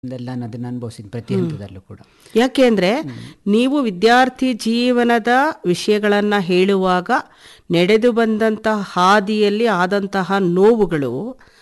ಅದೆಲ್ಲ ನಾನು ಅದನ್ನ ಅನುಭವಿಸಿದ ಪ್ರತಿ ಹಂತದಲ್ಲೂ ಕೂಡ ಯಾಕೆ ಅಂದರೆ ನೀವು ವಿದ್ಯಾರ್ಥಿ ಜೀವನದ ವಿಷಯಗಳನ್ನು ಹೇಳುವಾಗ ನಡೆದು ಬಂದಂತಹ ಹಾದಿಯಲ್ಲಿ ಆದಂತಹ ನೋವುಗಳು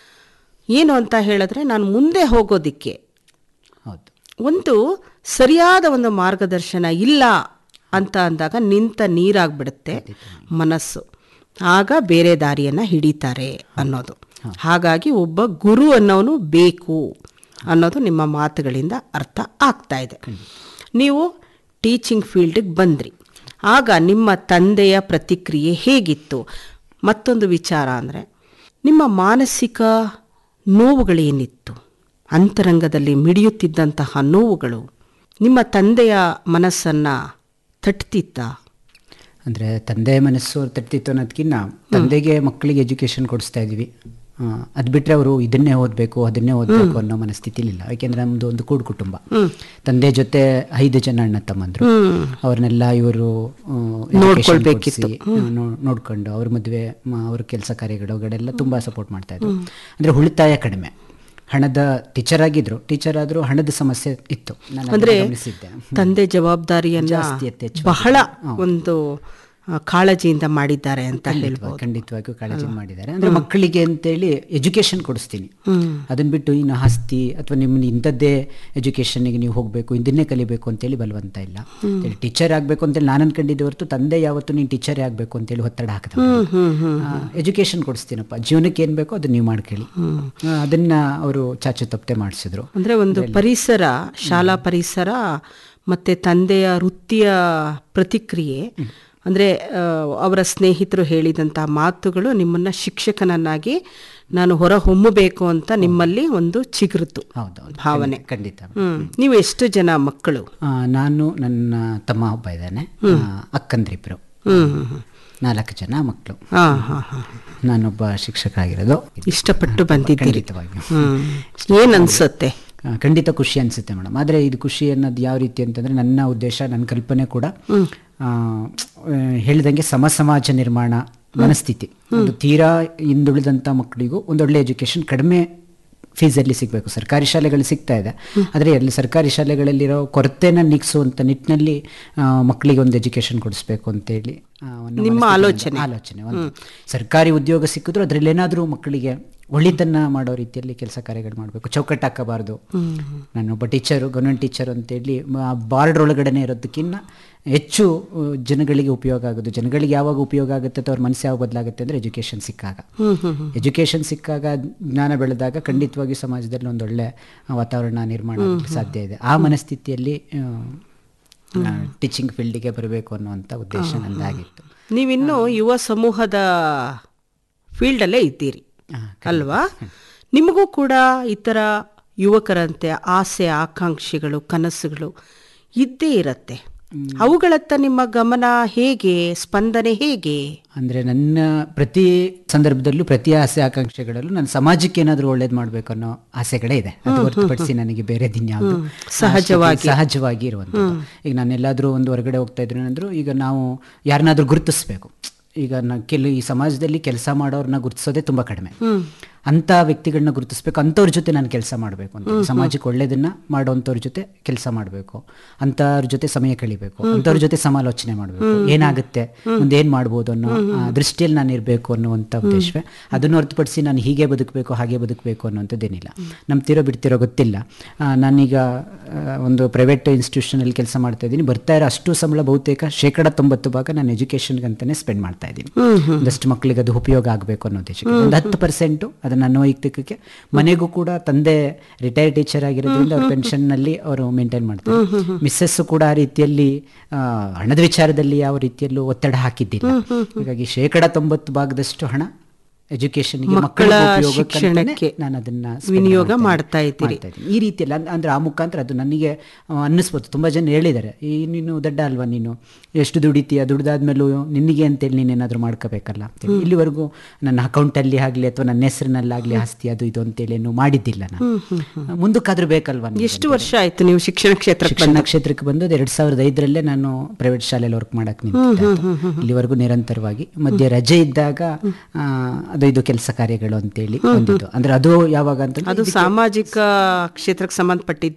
ಏನು ಅಂತ ಹೇಳಿದ್ರೆ ನಾನು ಮುಂದೆ ಹೋಗೋದಿಕ್ಕೆ ಹೌದು ಒಂದು ಸರಿಯಾದ ಒಂದು ಮಾರ್ಗದರ್ಶನ ಇಲ್ಲ ಅಂತ ಅಂದಾಗ ನಿಂತ ನೀರಾಗ್ಬಿಡುತ್ತೆ ಮನಸ್ಸು ಆಗ ಬೇರೆ ದಾರಿಯನ್ನು ಹಿಡಿತಾರೆ ಅನ್ನೋದು ಹಾಗಾಗಿ ಒಬ್ಬ ಗುರು ಅನ್ನೋನು ಬೇಕು ಅನ್ನೋದು ನಿಮ್ಮ ಮಾತುಗಳಿಂದ ಅರ್ಥ ಆಗ್ತಾ ಇದೆ ನೀವು ಟೀಚಿಂಗ್ ಫೀಲ್ಡಿಗೆ ಬಂದ್ರಿ ಆಗ ನಿಮ್ಮ ತಂದೆಯ ಪ್ರತಿಕ್ರಿಯೆ ಹೇಗಿತ್ತು ಮತ್ತೊಂದು ವಿಚಾರ ಅಂದರೆ ನಿಮ್ಮ ಮಾನಸಿಕ ನೋವುಗಳೇನಿತ್ತು ಅಂತರಂಗದಲ್ಲಿ ಮಿಡಿಯುತ್ತಿದ್ದಂತಹ ನೋವುಗಳು ನಿಮ್ಮ ತಂದೆಯ ಮನಸ್ಸನ್ನು ತಟ್ತಿತ್ತ ಅಂದರೆ ತಂದೆ ಮನಸ್ಸು ತಟ್ಟಿತ್ತು ಅನ್ನೋದಕ್ಕಿಂತ ತಂದೆಗೆ ಮಕ್ಕಳಿಗೆ ಎಜುಕೇಷನ್ ಕೊಡಿಸ್ತಾ ಇದ್ವಿ ಅದು ಬಿಟ್ಟರೆ ಅವರು ಇದನ್ನೇ ಓದಬೇಕು ಅದನ್ನೇ ಓದಬೇಕು ಅನ್ನೋ ಮನಸ್ಥಿತಿಲಿಲ್ಲ ಯಾಕೆಂದ್ರೆ ನಮ್ಮದು ಒಂದು ಕೂಡು ಕುಟುಂಬ ತಂದೆ ಜೊತೆ ಐದು ಜನ ಅಣ್ಣ ತಮ್ಮಂದ್ರು ಅವ್ರನ್ನೆಲ್ಲ ಇವರು ನೋಡ್ಕೊಳ್ಬೇಕಿತ್ತು. ನೋಡ್ಕೊಂಡು ಅವ್ರ ಮದುವೆ ಅವ್ರ ಕೆಲಸ ಕಾರ್ಯಗಳು ಅವುಗಳೆಲ್ಲ ತುಂಬ ಸಪೋರ್ಟ್ ಮಾಡ್ತಾ ಇದ್ರು ಅಂದರೆ ಉಳಿತಾಯ ಕಡಿಮೆ ಹಣದ ಟೀಚರ್ ಆಗಿದ್ರು ಟೀಚರ್ ಆದರೂ ಹಣದ ಸಮಸ್ಯೆ ಇತ್ತು ನಾನು ಅದನ್ನ ಅಂದ್ರೆ ಗಮನಿಸಿದ್ದೆ ತಂದೆ ಜವಾಬ್ದಾರಿಯನ್ನ ಜಾಸ್ತಿ ಯಥೇಚ್ಛವಾಗಿ. ಬಹಳ ಒಂದು ಆ, ಕಾಳಜಿಯಿಂದ ಮಾಡಿದ್ದಾರೆ ಅಂತ ಹೇಳ್ಬೋದು ಖಂಡಿತವಾಗಿ ಖಂಡಿತವಾಗಿಯೂ ಕಾಳಜಿ ಮಾಡಿದ್ದಾರೆ ಅಂದ್ರೆ ಮಕ್ಕಳಿಗೆ ಅಂತೇಳಿ ಎಜುಕೇಶನ್ ಕೊಡಿಸ್ತೀನಿ ಅದನ್ನ ಬಿಟ್ಟು ಇನ್ನು ಆಸ್ತಿ ಅಥವಾ ನಿಮ್ಮನ್ನ ಇಂಥದ್ದೇ ಎಜುಕೇಶನ್ಗೆ ನೀವು ಹೋಗಬೇಕು ಇದನ್ನೇ ಕಲಿಬೇಕು ಅಂತೇಳಿ ಬಲವಂತ ಇಲ್ಲ ಟೀಚರ್ ಆಗಬೇಕು ಅಂತೇಳಿ ನಾನು ಅನ್ಕೊಂಡಿದ್ದೆ ಹೊರತು ತಂದೆ ಯಾವತ್ತು ನೀನು ಟೀಚರೇ ಆಗಬೇಕು ಅಂತೇಳಿ ಒತ್ತಡ ಹಾಕಿದ ಎಜುಕೇಶನ್ ಕೊಡಿಸ್ತೀನಪ್ಪ ಜೀವನಕ್ಕೆ ಏನು ಬೇಕೋ ಅದನ್ನ ನೀವು ಮಾಡ್ಕೊಳ್ಳಿ ಆ, ಅದನ್ನ ಅವರು ಚಾಚು ತಪ್ಪದೆ ಮಾಡಿಸಿದ್ರು ಅಂದ್ರೆ ಒಂದು ಪರಿಸರ ಶಾಲಾ ಪರಿಸರ ಮತ್ತೆ ತಂದೆಯ ವೃತ್ತಿಯ ಪ್ರತಿಕ್ರಿಯೆ ಅಂದ್ರೆ ಆ, ಅವರ ಸ್ನೇಹಿತರು ಹೇಳಿದಂಥ ಮಾತುಗಳು ನಿಮ್ಮನ್ನ ಶಿಕ್ಷಕನನ್ನಾಗಿ ನಾನು ಹೊರ ಹೊಮ್ಮಬೇಕು ಅಂತ ನಿಮ್ಮಲ್ಲಿ ಒಂದು ಚಿಗುರುತು ಹೌದೌದು ಭಾವನೆ ಖಂಡಿತ ಹ್ಮ್ ನೀವು ಎಷ್ಟು ಜನ ಮಕ್ಕಳು ಆ, ನಾನು ನನ್ನ ತಮ್ಮ ಒಬ್ಬ ಇದ್ದಾನೆ ಅಕ್ಕಂದ್ರಿಬ್ರು ನಾಲ್ಕು ಜನ ಮಕ್ಕಳು ಹಾ ಹಾ ಹಾ ನಾನೊಬ್ಬ ಶಿಕ್ಷಕ ಆಗಿರೋದು ಇಷ್ಟಪಟ್ಟು ಬಂದಿದ್ದೀರಿ ಖಂಡಿತವಾಗಿಯೂ ಹ್ಮ್ ಏನ್ ಅನ್ಸುತ್ತೆ ಆ, ಖಂಡಿತ ಖುಷಿ ಅನಿಸುತ್ತೆ ಮೇಡಮ್ ಆದರೆ ಇದು ಖುಷಿ ಅನ್ನೋದು ಯಾವ ರೀತಿ ಅಂತಂದರೆ ನನ್ನ ಉದ್ದೇಶ ನನ್ನ ಕಲ್ಪನೆ ಕೂಡ ಆ, ಆ, ಹೇಳಿದಂಗೆ ಸಮ ಸಮಾಜ ನಿರ್ಮಾಣ ಮನಸ್ಥಿತಿ ಒಂದು ತೀರಾ ಹಿಂದುಳಿದಂಥ ಮಕ್ಕಳಿಗೂ ಒಂದೊಳ್ಳೆ ಎಜುಕೇಷನ್ ಕಡಿಮೆ ಫೀಸಲ್ಲಿ ಸಿಗಬೇಕು ಸರ್ಕಾರಿ ಶಾಲೆಗಳು ಸಿಗ್ತಾ ಇದೆ ಆದರೆ ಅಲ್ಲಿ ಸರ್ಕಾರಿ ಶಾಲೆಗಳಲ್ಲಿರೋ ಕೊರತೆನ ನೀಗಿಸುವಂಥ ನಿಟ್ಟಿನಲ್ಲಿ ಆ, ಮಕ್ಕಳಿಗೆ ಒಂದು ಎಜುಕೇಷನ್ ಕೊಡಿಸ್ಬೇಕು ಅಂತೇಳಿ ಆ, ಒಂದು ನಿಮ್ಮ ಮನಸ್ಥಿತಿಯಿಂದ- ಆಲೋಚನೆ. ಆಲೋಚನೆ ಒಂದು ಸರ್ಕಾರಿ ಉದ್ಯೋಗ ಸಿಕ್ಕಿದ್ರು ಅದ್ರಲ್ಲಿ ಏನಾದರೂ ಮಕ್ಕಳಿಗೆ ಒಳ್ಳೆದನ್ನ ಮಾಡೋ ರೀತಿಯಲ್ಲಿ ಕೆಲಸ ಕಾರ್ಯಗಳು ಮಾಡಬೇಕು ಚೌಕಟ್ಟು ಹಾಕಬಾರ್ದು ನಾನೊಬ್ಬ ಟೀಚರು ಗವರ್ಮೆಂಟ್ ಟೀಚರ್ ಅಂತೇಳಿ ಬಾರ್ಡ್ ಒಳಗಡೆನೆ ಇರೋದಕ್ಕಿಂತ ಹೆಚ್ಚು ಆ, ಜನಗಳಿಗೆ ಉಪಯೋಗ ಆಗೋದು ಜನಗಳಿಗೆ ಯಾವಾಗ ಉಪಯೋಗ ಆಗುತ್ತೆ ಅಥವಾ ಅವ್ರ ಮನಸ್ಸು ಯಾವಾಗ ಬದಲಾಗುತ್ತೆ ಅಂದರೆ ಎಜುಕೇಷನ್ ಸಿಕ್ಕಾಗ ಎಜುಕೇಷನ್ ಸಿಕ್ಕಾಗ ಜ್ಞಾನ ಬೆಳೆದಾಗ ಖಂಡಿತವಾಗಿ ಸಮಾಜದಲ್ಲಿ ಒಂದೊಳ್ಳೆ ವಾತಾವರಣ ನಿರ್ಮಾಣ ಆಗ್ಲಿಕ್ಕೆ ಸಾಧ್ಯ ಇದೆ ಆ ಮನಸ್ಥಿತಿಯಲ್ಲಿ ಟೀಚಿಂಗ್ ಫೀಲ್ಡಿಗೆ ಬರಬೇಕು ಅನ್ನುವಂಥ ಉದ್ದೇಶ ನಂದಾಗಿತ್ತು ನೀವಿನ್ನು ಯುವ ಸಮೂಹದ ಫೀಲ್ಡಲ್ಲೇ ಇದ್ದೀರಿ ಆ, ಅಲ್ವಾ ನಿಮಗೂ ಕೂಡ ಈ ಥರ ಯುವಕರಂತೆ ಆಸೆ ಆಕಾಂಕ್ಷೆಗಳು ಕನಸುಗಳು ಇದ್ದೇ ಇರತ್ತೆ ಅವುಗಳತ್ತ ನಿಮ್ಮ ಗಮನ ಹೇಗೆ ಸ್ಪಂದನೆ ಹೇಗೆ ಅಂದರೆ ನನ್ನ ಪ್ರತಿ ಸಂದರ್ಭದಲ್ಲೂ ಪ್ರತಿ ಆಸೆ ಆಕಾಂಕ್ಷೆಗಳಲ್ಲೂ ನಾನು ಸಮಾಜಕ್ಕೆ ಏನಾದರೂ ಒಳ್ಳೇದು ಮಾಡಬೇಕು ಅನ್ನೋ ಆಸೆಗಳೇ ಇದೆ ಅದು ಹೊರತುಪಡಿಸಿ ನನಗೆ ಬೇರೆ ದಿನ್ಯಾವುದು ಸಹಜವಾಗಿ. ಸಹಜವಾಗಿ ಇರುವಂಥದ್ದು ಈಗ ನಾನು ಎಲ್ಲಾದರೂ ಒಂದು ಹೊರಗಡೆ ಹೋಗ್ತಾ ಇದ್ರು ಅಂದ್ರು ಈಗ ನಾವು ಯಾರನ್ನಾದ್ರೂ ಗುರುತಿಸ್ಬೇಕು ಈಗ ನಾ ಕೆಲ ಈ ಸಮಾಜದಲ್ಲಿ ಕೆಲಸ ಮಾಡೋರನ್ನ ಗುರುತಿಸೋದೇ ತುಂಬ ಕಡಿಮೆ ಅಂಥ ವ್ಯಕ್ತಿಗಳನ್ನ ಗುರುತಿಸ್ಬೇಕು ಅಂಥವ್ರ ಜೊತೆ ನಾನು ಕೆಲಸ ಮಾಡಬೇಕು ಅಂತ ಸಮಾಜಕ್ಕೆ ಒಳ್ಳೇದನ್ನ ಮಾಡೋಂಥವ್ರ ಜೊತೆ ಕೆಲಸ ಮಾಡಬೇಕು ಅಂಥವ್ರ ಜೊತೆ ಸಮಯ ಕಳಿಬೇಕು ಅಂಥವ್ರ ಜೊತೆ ಸಮಾಲೋಚನೆ ಮಾಡಬೇಕು ಏನಾಗುತ್ತೆ ಮುಂದೆ ಏನು ಮಾಡ್ಬೋದು ಅನ್ನೋ ಆ, ದೃಷ್ಟಿಯಲ್ಲಿ ನಾನು ಇರಬೇಕು ಅನ್ನುವಂಥ ಉದ್ದೇಶವೇ ಅದನ್ನು ಹೊರತುಪಡಿಸಿ ನಾನು ಹೀಗೆ ಬದುಕಬೇಕು ಹಾಗೆ ಬದುಕಬೇಕು ಅನ್ನೋಂಥದ್ದೇನಿಲ್ಲ ನಂಬ್ತಿರೋ ಬಿಡ್ತಿರೋ ಗೊತ್ತಿಲ್ಲ ಆ, ನಾನೀಗ ಆ, ಒಂದು ಪ್ರೈವೇಟ್ ಇನ್ಸ್ಟಿಟ್ಯೂಷನಲ್ಲಿ ಕೆಲಸ ಮಾಡ್ತಾ ಇದ್ದೀನಿ ಬರ್ತಾ ಇರೋ ಅಷ್ಟು ಸಂಬಳ ಬಹುತೇಕ ಶೇಕಡ ತೊಂಬತ್ತು ಭಾಗ ನಾನು ಎಜುಕೇಷನ್ಗೆ ಅಂತಾನೆ ಸ್ಪೆಂಡ್ ಮಾಡ್ತಾ ಇದ್ದೀನಿ ಒಂದಷ್ಟು ಮಕ್ಕಳಿಗೆ ಅದು ಉಪಯೋಗ ಆಗಬೇಕು ಅನ್ನೋ ಉದ್ದೇಶಕ್ಕೆ ಒಂದು ಹತ್ತು ಪರ್ಸೆಂಟು ಅದು ನನ್ನ ವೈಯಕ್ತಿಕಕ್ಕೆ ಮನೆಗೂ ಕೂಡ ತಂದೆ ರಿಟೈರ್ಡ್ ಟೀಚರ್ ಆಗಿರೋದ್ರಿಂದ ಅವ್ರ ಪೆನ್ಷನ್ನಲ್ಲಿ ಅವರು ಮೇಂಟೈನ್ ಮಾಡ್ತಾರೆ ಮಿಸ್ಸಸ್ಸು ಕೂಡ ಆ ರೀತಿಯಲ್ಲಿ ಆ, ಹಣದ ವಿಚಾರದಲ್ಲಿ ಯಾವ ರೀತಿಯಲ್ಲೂ ಒತ್ತಡ ಹಾಕಿದ್ದಿಲ್ಲ ಹೀಗಾಗಿ ಶೇಕಡ ತೊಂಬತ್ತು ಭಾಗದಷ್ಟು ಹಣ ಎಜುಕೇಶನ್ಗೆ ಮಕ್ಕಳ ಮಕ್ಕಳ ಶಿಕ್ಷಣಕ್ಕೆ ನಾನು ಅದನ್ನ spend ವಿನಿಯೋಗ ಮಾಡ್ತಾ ಮಾಡ್ತಾ ಇದ್ದೀನಿ. ಇದ್ದೀರಿ. ಮಾಡ್ತಾ ಇದ್ದೀನಿ. ಈ ರೀತಿಯಲ್ಲಿ ಅಂದ್- ಅಂದ್ರೆ ಆ ಮುಖಾಂತರ ಅದು ನನಗೆ ಆ, ಅನ್ನಿಸ್ಬೋದು ತುಂಬ ಜನ ಹೇಳಿದ್ದಾರೆ ಈ ನೀನು ದಡ್ಡ ಅಲ್ವಾ ನೀನು ಎಷ್ಟು ದುಡಿತೀಯ ದುಡ್ದಾದ್ಮೇಲೂ ನಿನಗೆ ಅಂತೇಳಿ ನೀನು ಏನಾದರೂ ಮಾಡ್ಕೋಬೇಕಲ್ಲ ಅಂತೇಳಿ ಇಲ್ಲಿವರೆಗೂ ನನ್ನ ಅಕೌಂಟಲ್ಲಿ ಆಗಲಿ ಅಥವಾ ನನ್ನ ಹೆಸರಿನಲ್ಲಾಗಲಿ ಆಸ್ತಿ ಅದು ಇದು ಅಂತೇಳಿ ಏನು ಮಾಡಿದ್ದಿಲ್ಲ ನಾನು ಮುಂದಕ್ಕಾದ್ರೂ ಬೇಕಲ್ವಾ ನಿಮ್ಗೆ? ಎಷ್ಟು ವರ್ಷ ಆಯ್ತು ನೀವು ಶಿಕ್ಷಣ ಕ್ಷೇತ್ರಕ್ಕೆ ಶಿಕ್ಷಣ ಕ್ಷೇತ್ರಕ್ಕೆ ಬಂದು ಎರಡು ಸಾವಿರದ ಐದರಲ್ಲೇ ನಾನು ಪ್ರೈವೇಟ್ ಶಾಲೆಯಲ್ಲಿ ವರ್ಕ್ ಮಾಡಕ್ಕೆ ನಿಂತಿದ್ದೆ ಅದು. ಇಲ್ಲಿವರೆಗೂ ನಿರಂತರವಾಗಿ ಮಧ್ಯೆ ರಜೆ ಇದ್ದಾಗ ಆ, ಅದು ಇದು ಕೆಲಸ ಕಾರ್ಯಗಳು ಅಂತೇಳಿ ಬಂದಿದ್ದು ಅಂದ್ರೆ ಅದು ಯಾವಾಗ ಅಂತ ಅದು ಸಾಮಾಜಿಕ ಕ್ಷೇತ್ರಕ್ಕೆ ಸಂಬಂಧಪಟ್ಟಿದ್ದು